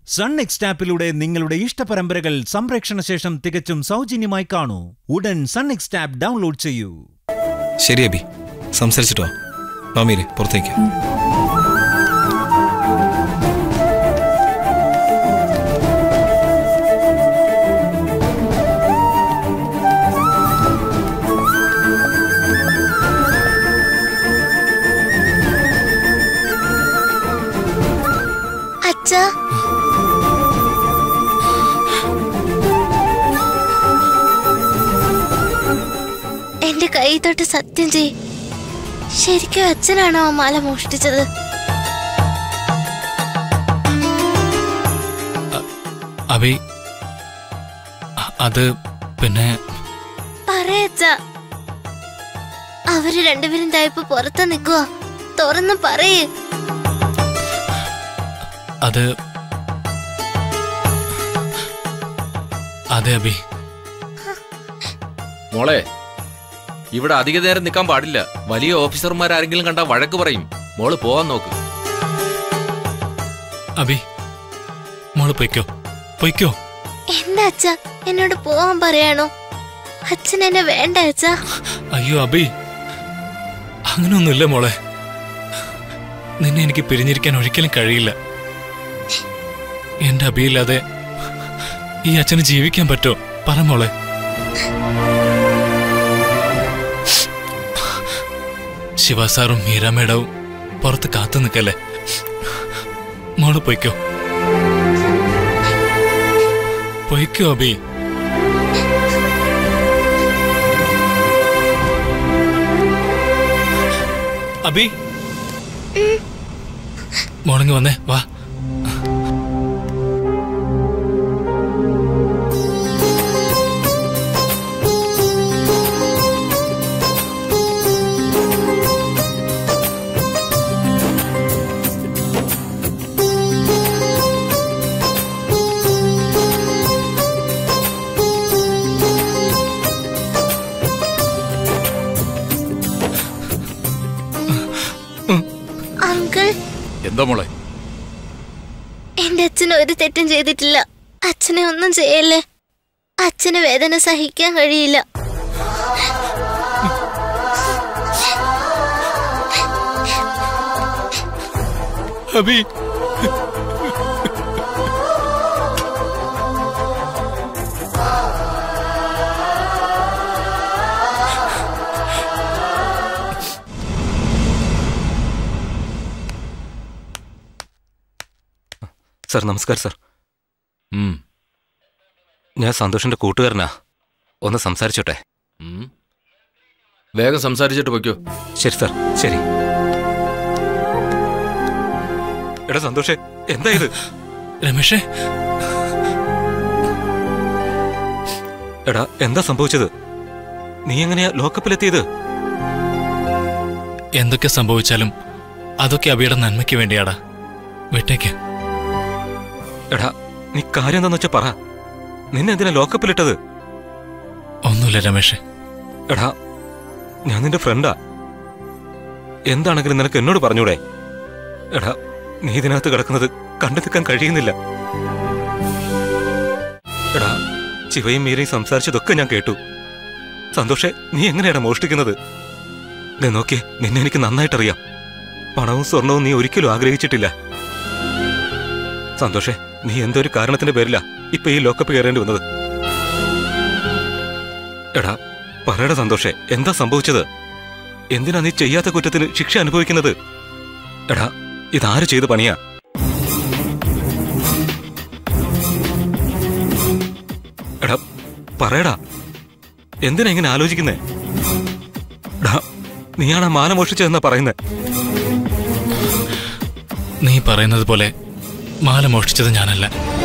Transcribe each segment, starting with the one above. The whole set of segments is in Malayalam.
സൺ നെക്സ്റ്റ് ആപ്പിലൂടെ നിങ്ങളുടെ ഇഷ്ടപരമ്പരകൾ സംപ്രേക്ഷണ ശേഷം തികച്ചും സൗജന്യമായി കാണൂ ഉടൻ സൺ നെക്സ്റ്റ് ആപ്പ് ഡൗൺലോഡ് ചെയ്യൂ ശരി അബി സംസാരിച്ചിട്ടോ മാമീരെ പുറത്തേക്ക് അച്ഛാ എന്റെ കൈ തൊട്ട് സത്യം ചെയ് ശരിക്കും അച്ഛനാണോ ആ മാല മോഷ്ടിച്ചത് അബി അ- അത് പിന്നെ പറയച്ച അവര് രണ്ടുപേരും ദായിപ്പ് പുറത്ത് നിൽക്കുക തുറന്ന് പറയേ അത് അതെ അബി മോളെ ഇവിടെ അധിക നേരം നിൽക്കാൻ പാടില്ല വലിയ ഓഫീസർമാർ ആരെങ്കിലും കണ്ടാൽ വഴക്ക് പറയും മോള് പോവാൻ നോക്ക് അബി മോള് പൊയ്ക്കോ പൊയ്ക്കോ എന്താ അച്ഛ എന്നോട് പോവാൻ പറയാണോ അച്ഛൻ എന്നെ വേണ്ട അച്ഛാ അയ്യോ അബി അങ്ങനെയൊന്നുമില്ല മോളെ നിന്നെ എനിക്ക് പിരിഞ്ഞിരിക്കാൻ ഒരിക്കലും കഴിയില്ല എന്റെ അബിയില്ലാതെ ഈ അച്ഛന് ജീവിക്കാൻ പറ്റോ പറ മോളെ ശിവ സാറും മീര മേഡവും പുറത്ത് കാത്തു നിൽക്കല്ലേ മോള് പൊയ്ക്കോ പൊയ്ക്കോ അബി അബി മോർണിംഗ് വന്നേ വാ അങ്കിൾ എന്താ മോളെ എന്റെ അച്ഛൻ ഒരു തെറ്റും ചെയ്തിട്ടില്ല അച്ഛനെ ഒന്നും ചെയ്യല്ലേ അച്ഛന് വേദന സഹിക്കാൻ കഴിയില്ല അബി സാർ നമസ്കാരം സാർ ഉം, ഞാൻ സന്തോഷിന്റെ കൂട്ടുകാരനാ ഒന്ന് സംസാരിച്ചോട്ടെ ഉം. വേഗം സംസാരിച്ചിട്ട് വയ്ക്കോ ശരി സാർ ശരി എടാ സന്തോഷേ എന്താ ഇത് രമേഷേ എടാ എന്താ സംഭവിച്ചത് നീ എങ്ങനെയാ ലോക്കപ്പിലെത്തിയത് എന്തൊക്കെ സംഭവിച്ചാലും അതൊക്കെ അബിയുടെ നന്മയ്ക്ക് വേണ്ടിയാടാ വിട്ടേക്ക് എടാ നീ കാര്യം എന്താന്ന് വെച്ചാ പറ നിന്നെ എന്തിനാ ലോക്കപ്പിലിട്ടത് ഒന്നുമില്ല രമേഷേ എടാ ഞാൻ നിന്റെ ഫ്രണ്ടാ എന്താണെങ്കിലും നിനക്ക് എന്നോട് പറഞ്ഞൂടെ എടാ നീ ഇതിനകത്ത് കിടക്കുന്നത് കണ്ടു നിൽക്കാൻ കഴിയുന്നില്ല എടാ ശിവയും മീരയും സംസാരിച്ചതൊക്കെ ഞാൻ കേട്ടു സന്തോഷേ നീ എങ്ങനെയാടാ മോഷ്ടിക്കുന്നത് ദേ നോക്കിയേ നിന്നെ എനിക്ക് നന്നായിട്ടറിയാം പണവും സ്വർണവും നീ ഒരിക്കലും ആഗ്രഹിച്ചിട്ടില്ല സന്തോഷേ നീ എന്തൊരു കാരണത്തിന്റെ പേരിലാ ഇപ്പൊ ഈ ലോക്കപ്പ് കയറേണ്ടി വന്നത് എടാ പറയടാ സന്തോഷേ എന്താ സംഭവിച്ചത് എന്തിനാ നീ ചെയ്യാത്ത കുറ്റത്തിന് ശിക്ഷ അനുഭവിക്കുന്നത് എടാ ഇതാര് ചെയ്ത പണിയാ എടാ പറയടാ എന്തിനാ ഇങ്ങനെ ആലോചിക്കുന്നേ എടാ നീയാണ് ആ മാല മോഷിച്ചതെന്നാ പറയുന്നേ നീ പറയുന്നത് പോലെ മാല മോഷ്ടിച്ചത് ഞാനല്ല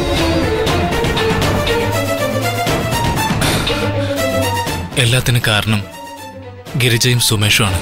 എല്ലാത്തിനും കാരണം ഗിരിജയും സുമേഷുമാണ്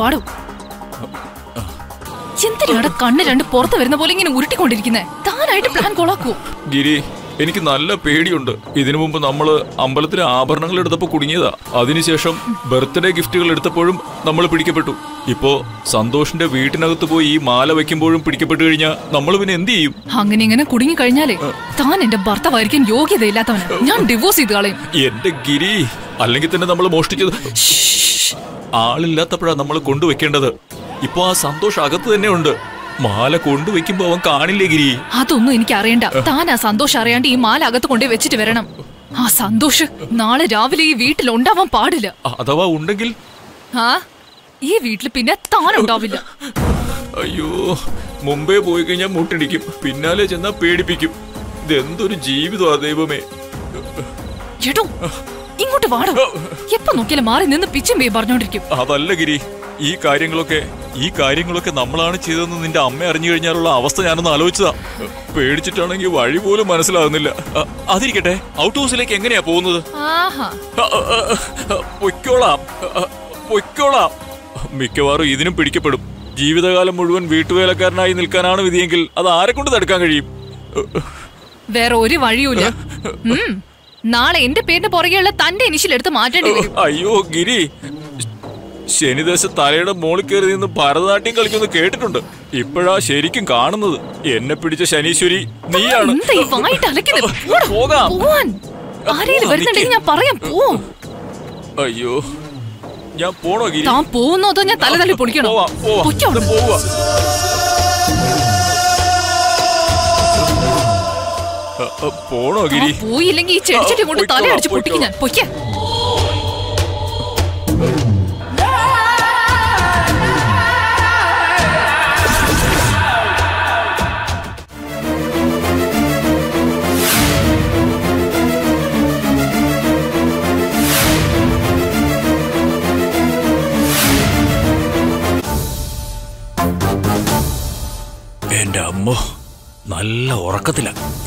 വാടോ എന്തിനാണ് കണ്ണ് രണ്ട് പുറത്ത് വരുന്ന പോലെ ഇങ്ങനെ ഉരുട്ടിക്കൊണ്ടിരിക്കുന്നേ താനായിട്ട് പ്ലാൻ കൊളാക്കൂ ഗിരി എനിക്ക് നല്ല പേടിയുണ്ട് ഇതിനു മുമ്പ് നമ്മള് അമ്പലത്തിലെ ആഭരണങ്ങൾ എടുത്തപ്പോ കുടുങ്ങിയതാ അതിനുശേഷം ബർത്ത്ഡേ ഗിഫ്റ്റുകൾ എടുത്തപ്പോഴും നമ്മൾ പിടിക്കപ്പെട്ടു ഇപ്പോ സന്തോഷിന്റെ വീട്ടിനകത്ത് പോയി ഈ മാല വെക്കുമ്പോഴും പിടിക്കപ്പെട്ടു കഴിഞ്ഞാൽ നമ്മൾ പിന്നെ എന്ത് ചെയ്യും അങ്ങനെ ഇങ്ങനെ കുടുങ്ങി കഴിഞ്ഞാലേ താൻ എന്റെ ഭർത്താവായിരിക്കാൻ യോഗ്യതയില്ലാത്തവന് ഞാൻ ഡിവോഴ്സ് ചെയ്ത് കളയും എന്റെ ഗിരി അല്ലെങ്കിൽ തന്നെ നമ്മൾ മോഷ്ടിച്ചത് ആളില്ലാത്തപ്പോഴാ നമ്മൾ കൊണ്ടുവെക്കേണ്ടത് ഇപ്പൊ ആ സന്തോഷം അകത്ത് തന്നെ ഉണ്ട് മാല കൊണ്ടുവെക്കുമ്പോ അവൻ കാണില്ലേ ഗിരി അതൊന്നും എനിക്ക് അറിയണ്ട താൻ ആ സന്തോഷം അറിയാണ്ട് ഈ മാല അകത്ത് കൊണ്ടുപോയി വെച്ചിട്ട് വരണം ആ സന്തോഷ് നാളെ രാവിലെ ഈ വീട്ടിൽ ഉണ്ടാവാൻ പാടില്ല അഥവാ ഉണ്ടെങ്കിൽ ആ ഈ വീട്ടിൽ പിന്നെ താൻ ഉണ്ടാവില്ല അയ്യോ മുമ്പേ പോയി കഴിഞ്ഞാൽ മുട്ടിടിക്കും പിന്നാലെ ചെന്നാ പേടിപ്പിക്കും ഇതെന്തൊരു ജീവിതമാ ദൈവമേ എടോ ഇങ്ങോട്ട് വാടോ എപ്പോ നോക്കിയാലും മാറി നിന്ന് പിച്ചും പേ പറഞ്ഞോണ്ടിരിക്കും അതല്ല ഗിരി ഈ കാര്യങ്ങളൊക്കെ ഈ കാര്യങ്ങളൊക്കെ നമ്മളാണ് ചെയ്തതെന്ന് നിന്റെ അമ്മ അറിഞ്ഞു കഴിഞ്ഞാലുള്ള അവസ്ഥ ഞാനൊന്ന് ആലോചിച്ചതാ പേടിച്ചിട്ടാണെങ്കിൽ വഴി പോലും മനസ്സിലാകുന്നില്ല അ, അതിരിക്കട്ടെ ഔട്ട് ഹൗസിലേക്ക് എങ്ങനെയാ പോകുന്നത് ആഹാ അ, അ, അ, അ, പൊയ്ക്കോളാം അ, പൊയ്ക്കോളാം മിക്കവാറും ഇതിനും പിടിക്കപ്പെടും ജീവിതകാലം മുഴുവൻ വീട്ടുവേലക്കാരനായി നിൽക്കാനാണ് വിധിയെങ്കിൽ അത് ആരെ കൊണ്ട് തടുക്കാൻ കഴിയും വേറെ ഒരു വഴിയുമില്ല ഉം. നാളെ എന്റെ പേരിന്റെ പുറകെയുള്ള തന്റെ ഇനിഷ്യൽ എടുത്ത് മാറ്റേണ്ടി വരും അയ്യോ ഗിരി ശനിദേശ തലയുടെ മോളിൽ കയറി നിന്ന് ഭരതനാട്യം കളിക്കുന്നു കേട്ടിട്ടുണ്ട് ഇപ്പോഴാ ശരിക്കും കാണുന്നത് എന്നെ പിടിച്ച ശനീശ്വരി നീയാണ് എന്താ ഈ വായിട്ട് അലക്കുന്നത് പോടോ. പോകാം. പോവാൻ ആരേലും വരുന്നുണ്ടെങ്കിൽ ഞാൻ പറയാം പോ അയ്യോ ഞാൻ പോണോ ഗിരി താൻ പോകുന്നോ അതോ ഞാൻ തല തല്ലി പൊളിക്കണോ പോവാം, പോവാം. പൊയ്ക്കോ. ഇത് പോവാ അ, അ, പോണോ താൻ ഗിരി പോയില്ലെങ്കിൽ ഈ ചെടിച്ചട്ടി കൊണ്ട് പൊയ്ക്കോളാം, തലയടിച്ച് പൊട്ടിക്കും ഞാൻ പൊയ്ക്കേ എന്റെ അമ്മോ നല്ല ഉറക്കത്തില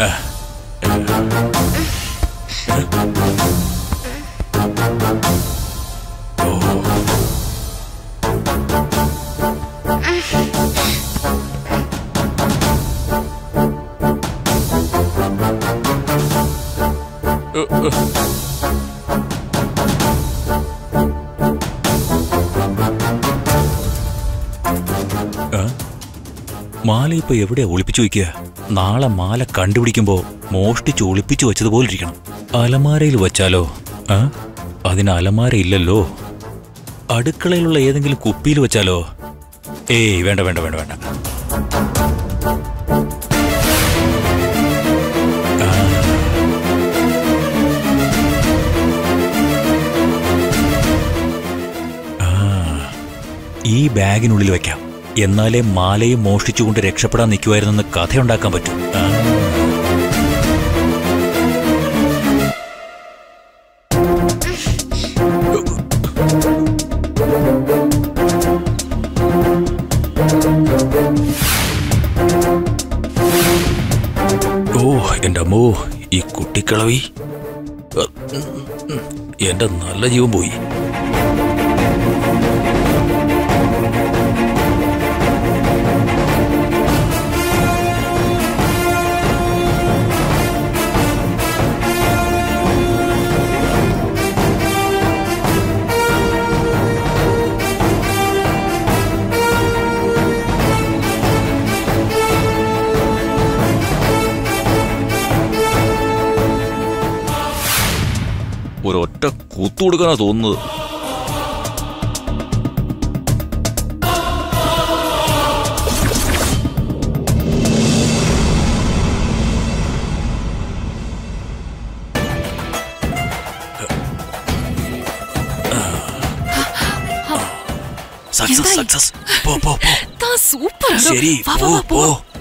മാല ഇപ്പൊ എവിടെയാ ഒളിപ്പിച്ചു വെക്കുക നാളെ മാല കണ്ടുപിടിക്കുമ്പോ മോഷ്ടിച്ച് ഒളിപ്പിച്ചു വെച്ചതുപോലെ ഇരിക്കണം അലമാരയിൽ വെച്ചാലോ ആ അതിന് അലമാര ഇല്ലല്ലോ അടുക്കളയിലുള്ള ഏതെങ്കിലും കുപ്പിയിൽ വെച്ചാലോ ഏയ് വേണ്ട വേണ്ട വേണ്ട വേണ്ട ആ. ആ, ഈ ബാഗിനുള്ളിൽ വെക്കാം എന്നാലേ മാലയും മോഷ്ടിച്ചുകൊണ്ട് രക്ഷപ്പെടാൻ നിൽക്കുമായിരുന്നെന്ന് കഥയുണ്ടാക്കാൻ പറ്റും ആ. ഓ എന്റെ അമ്മോ ഈ കുട്ടിക്കളവി അ, ഉം, ഉം, എന്റെ നല്ല ജീവൻ പോയി ഒരൊറ്റ കുത്തു കൊടുക്കാനാ തോന്നുന്നത് സക്സസ് എന്തായി? സക്സസ് പോ പോ പോ താൻ സൂപ്പർ ശരി പോ പോ